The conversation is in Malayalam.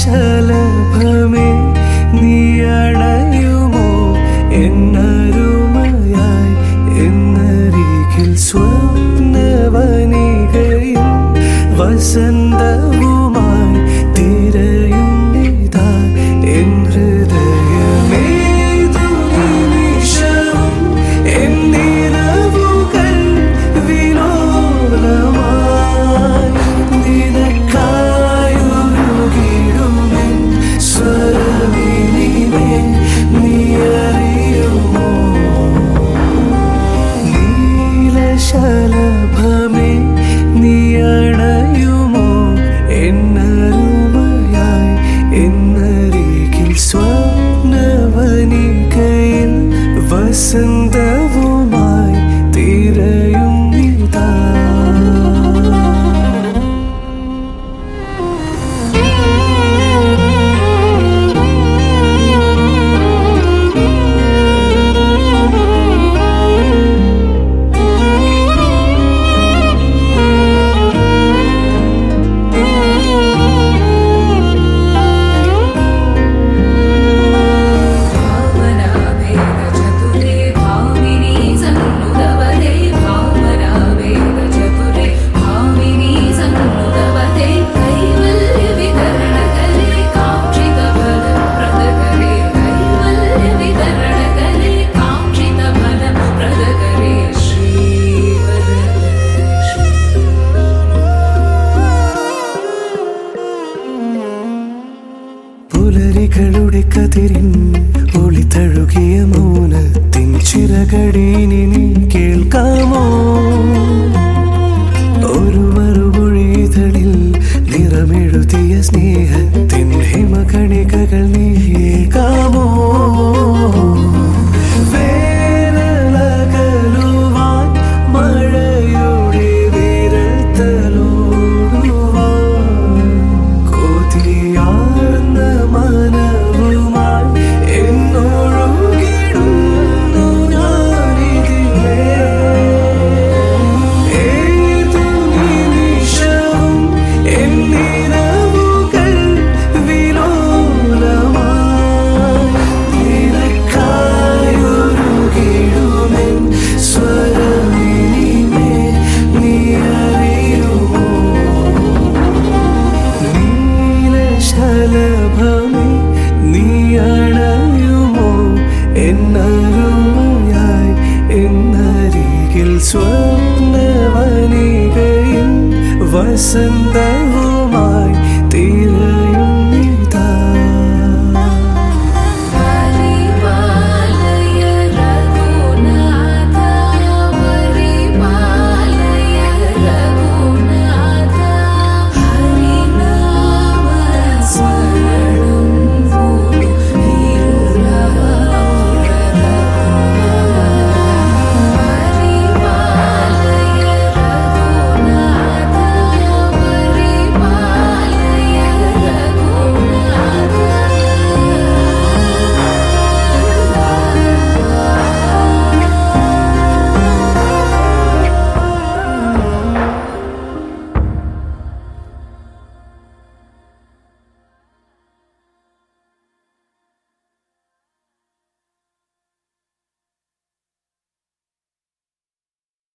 നീലശലഭമേ നീ അണയുമോ എന്നരുമയായി എന്നരികിൽ സ്വപ്നവനികയിൽ വസന്തവുമായി തിരയും ഇതാ എൻ ഹൃദയമേതു നിമിഷവും എന്നിരവുകൾ വിലോലമായി നിനക്കായൊരുകിടുമെൻ സ്വരവിനിമേ നീ അറിയുമോ നീലശലഭമേ നീ അണയുമോ എന്നരുമയായി എന്നരികിൽ സ്വപ്നവനികയിൽ വസന്തവുമായി തിരയും ഇതാ भावनावेदचतुरे भामिनी सन्नुदवते भावनावेदचतुरे भामिनी सन्नुदवते कैवल्यवितरणकले काङ्क्षितफलप्रदकरे कैवल्यवितरणकले काङ्क्षितफलप्रदकरे श्रीवरलक्ष्मी പുലരികളുടെ കതിരിൻ ഒളി തഴുകിയ മൗനത്തിൻ ചിറകടീനി നീ കേൾക്കാമോ ഒരു മറുമൊഴിതളിൽ നിറമെഴുതിയ സ്നേഹത്തിൻ ഹിമകണികകൾ നീ ഏൽക്കാമോ വേനലകലുവാൻ മഴയുടെ വിരൽ തലോടുവാൻ കൊതിയാർന്ന മനവുമായി എന്നൊഴുകിടുന്നു ഞാനിതിലേ. ഏതു നിമിഷവും എന്നിരവുകൾ വിലോലമായി നിനക്കായൊരുകിടുമെൻ സ്വരമിനിമേ നീ അറിയുമോ നീലശലഭമേ നീ അണയുമോ എന്നരുമയായി എന്നരികിൽ സ്വപ്നവനികയിൽ വസന്തവും